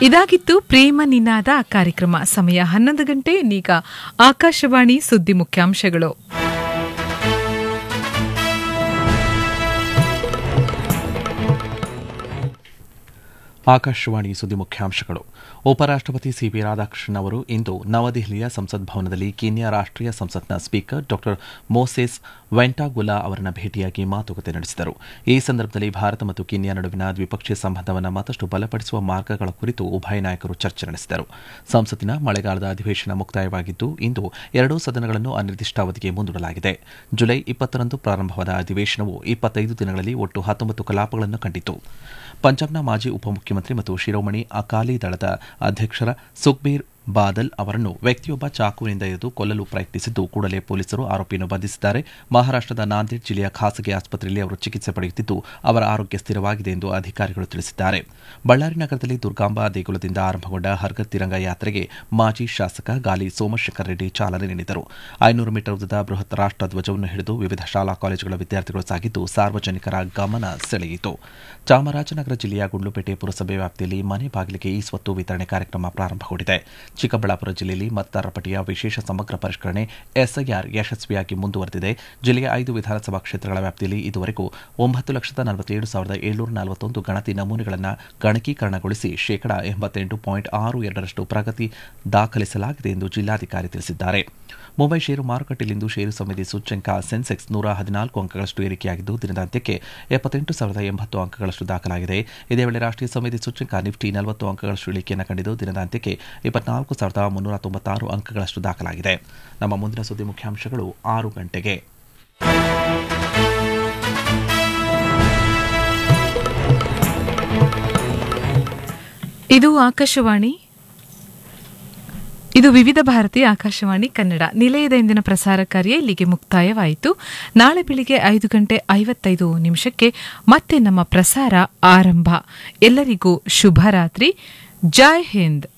ಇದಾಗಿತ್ತು ಪ್ರೇಮ ನಿನಾದ ಕಾರ್ಯಕ್ರಮ ಸಮಯ ಹನ್ನೊಂದು ಗಂಟೆ ಈಗ ಆಕಾಶವಾಣಿ ಸುದ್ದಿ ಮುಖ್ಯಾಂಶಗಳು ಆಕಾಶವಾಣಿ ಸುದ್ದಿ ಮುಖ್ಯಾಂಶಗಳು ಉಪರಾಷ್ಟಪತಿ ಸಿಪಿ ರಾಧಾಕೃಷ್ಣನ್ ಅವರು ಇಂದು ನವದೆಹಲಿಯ ಸಂಸತ್ ಭವನದಲ್ಲಿ ಕೀನ್ಯಾ ರಾಷ್ಟೀಯ ಸಂಸತ್ನ ಸ್ಪೀಕರ್ ಡಾ ಮೋಸೆಸ್ ವೆಂಟಾಗುಲಾ ಅವರನ್ನ ಭೇಟಿಯಾಗಿ ಮಾತುಕತೆ ನಡೆಸಿದರು ಈ ಸಂದರ್ಭದಲ್ಲಿ ಭಾರತ ಮತ್ತು ಕೀನ್ಯಾ ನಡುವಿನ ದ್ವಿಪಕ್ಷೀಯ ಸಂಬಂಧವನ್ನು ಮತ್ತಷ್ಟು ಬಲಪಡಿಸುವ ಮಾರ್ಗಗಳ ಕುರಿತು ಉಭಯ ನಾಯಕರು ಚರ್ಚೆ ನಡೆಸಿದರು ಸಂಸತ್ತಿನ ಮಳೆಗಾಲದ ಅಧಿವೇಶನ ಮುಕ್ತಾಯವಾಗಿದ್ದು ಇಂದು ಎರಡೂ ಸದನಗಳನ್ನು ಅನಿರ್ದಿಷ್ಟಾವಧಿಗೆ ಮುಂದೂಡಲಾಗಿದೆ ಜುಲೈ ಇಪ್ಪತ್ತರಂದು ಪ್ರಾರಂಭವಾದ ಅಧಿವೇಶನವು ಇಪ್ಪತ್ತೈದು ದಿನಗಳಲ್ಲಿ ಒಟ್ಟು ಹತ್ತೊಂಬತ್ತು ಕಲಾಪಗಳನ್ನು ಕಂಡಿತು ಪಂಜಾಬ್ನ ಮಾಜಿ ಉಪಮುಖ್ಯಮಂತ್ರಿ ಮತ್ತು ಶಿರೋಮಣಿ ಅಕಾಲಿ ದಳದ ಅಧ್ಯಕ್ಷರ ಸುಖ್ಬೀರ್ ಬಾದಲ್ ಅವರನ್ನು ವ್ಯಕ್ತಿಯೊಬ್ಬ ಚಾಕುವಿನಿಂದ ಎದ್ದು ಕೊಲ್ಲಲು ಪ್ರಯತ್ನಿಸಿದ್ದು ಕೂಡಲೇ ಪೊಲೀಸರು ಆರೋಪಿಯನ್ನು ಬಂಧಿಸಿದ್ದಾರೆ ಮಹಾರಾಷ್ಟದ ನಾಂದೇಡ್ ಜಿಲ್ಲೆಯ ಖಾಸಗಿ ಆಸ್ಪತ್ರೆಯಲ್ಲಿ ಅವರು ಚಿಕಿತ್ಸೆ ಪಡೆಯುತ್ತಿದ್ದು ಅವರ ಆರೋಗ್ಯ ಸ್ಥಿರವಾಗಿದೆ ಎಂದು ಅಧಿಕಾರಿಗಳು ತಿಳಿಸಿದ್ದಾರೆ ಬಳ್ಳಾರಿ ನಗರದಲ್ಲಿ ದುರ್ಗಾಂಬಾ ದೇಗುಲದಿಂದ ಆರಂಭಗೊಂಡ ಹರ್ಗತ್ ತಿರಂಗ ಯಾತ್ರೆಗೆ ಮಾಜಿ ಶಾಸಕ ಗಾಲಿ ಸೋಮಶೇಖರ್ ರೆಡ್ಡಿ ಚಾಲನೆ ನೀಡಿದರು ಐನೂರು ಮೀಟರ್ ಉದ್ದದ ಬೃಹತ್ ರಾಷ್ಟ ಧ್ವಜವನ್ನು ಹಿಡಿದು ವಿವಿಧ ಶಾಲಾ ಕಾಲೇಜುಗಳ ವಿದ್ಯಾರ್ಥಿಗಳು ಸಾಗಿದ್ದು ಸಾರ್ವಜನಿಕರ ಗಮನ ಸೆಳೆಯಿತು ಚಾಮರಾಜನಗರ ಜಿಲ್ಲೆಯ ಗುಂಡ್ಲುಪೇಟೆ ಪುರಸಭೆ ವ್ಯಾಪ್ತಿಯಲ್ಲಿ ಮನೆ ಬಾಗಿಲಿಗೆ ಈ ಸ್ವತ್ತು ವಿತರಣೆ ಕಾರ್ಯಕ್ರಮ ಪ್ರಾರಂಭಗೊಂಡಿದೆ ಚಿಕ್ಕಬಳ್ಳಾಪುರ ಜಿಲ್ಲೆಯಲ್ಲಿ ಮತದಾರರ ಪಟ್ಟಿಯ ವಿಶೇಷ ಸಮಗ್ರ ಪರಿಷ್ಕರಣೆ ಎಸ್ಐಆರ್ ಯಶಸ್ವಿಯಾಗಿ ಮುಂದುವರೆದಿದೆ ಜಿಲ್ಲೆಯ ಐದು ವಿಧಾನಸಭಾ ಕ್ಷೇತ್ರಗಳ ವ್ಯಾಪ್ತಿಯಲ್ಲಿ ಇದುವರೆಗೂ ಒಂಬತ್ತು ಲಕ್ಷದ ನಲವತ್ತೇಳು ಸಾವಿರದ ಏಳ್ನೂರ ನಲವತ್ತೊಂದು ಗಣತಿ ನಮೂನೆಗಳನ್ನು ಗಣಕೀಕರಣಗೊಳಿಸಿ ಶೇಕಡಾ ಎಂಬತ್ತೆಂಟು ಪಾಯಿಂಟ್ ಆರು ಎರಡರಷ್ಟು ಪ್ರಗತಿ ದಾಖಲಿಸಲಾಗಿದೆ ಎಂದು ಜಿಲ್ಲಾಧಿಕಾರಿ ತಿಳಿಸಿದ್ದಾರೆ ಮುಂಬೈ ಷೇರು ಮಾರುಕಟ್ಟೆಯಲ್ಲಿಂದು ಷೇರು ಸಮಿತಿ ಸೂಚ್ಯಂಕ ಸೆನ್ಸೆಕ್ಸ್ ನೂರ ಹದಿನಾಲ್ಕು ಅಂಕಗಳಷ್ಟು ಏರಿಕೆಯಾಗಿದ್ದು ದಿನದ ಅಂತ್ಯಕ್ಕೆ ಎಪ್ಪತ್ತೆಂಟು ಸಾವಿರದ ಎಂಬತ್ತು ಅಂಕಗಳಷ್ಟು ದಾಖಲಾಗಿದೆ ಇದೇ ವೇಳೆ ರಾಷ್ಟೀಯ ಸಮಿತಿ ಸೂಚ್ಯಂಕ ನಿಫ್ಟಿ ನಲವತ್ತು ಅಂಕಗಳಷ್ಟು ಇಳಿಕೆಯನ್ನು ಕಂಡಿದ್ದು ದಿನದ ಅಂತ್ಯಕ್ಕೆ ಇಪ್ಪತ್ನಾಲ್ಕು ಸಾವಿರದ ಮುನ್ನೂರ ತೊಂಬತ್ತಾರು ಅಂಕಗಳಷ್ಟು ದಾಖಲಾಗಿದೆ ನಮ್ಮ ಮುಂದಿನ ಸುದ್ದಿ ಮುಖ್ಯಾಂಶಗಳು ಆರು ಗಂಟೆಗೆ ಇದು ಆಕಾಶವಾಣಿ ಇದು ವಿವಿಧ ಭಾರತಿ ಆಕಾಶವಾಣಿ ಕನ್ನಡ ನಿಲಯದ ಇಂದಿನ ಪ್ರಸಾರ ಕಾರ್ಯ ಇಲ್ಲಿಗೆ ಮುಕ್ತಾಯವಾಯಿತು ನಾಳೆ ಬೆಳಿಗ್ಗೆ ಐದು ಗಂಟೆ ಐವತ್ತೈದು ನಿಮಿಷಕ್ಕೆ ಮತ್ತೆ ನಮ್ಮ ಪ್ರಸಾರ ಆರಂಭ ಎಲ್ಲರಿಗೂ ಶುಭರಾತ್ರಿ ಜೈ ಹಿಂದ್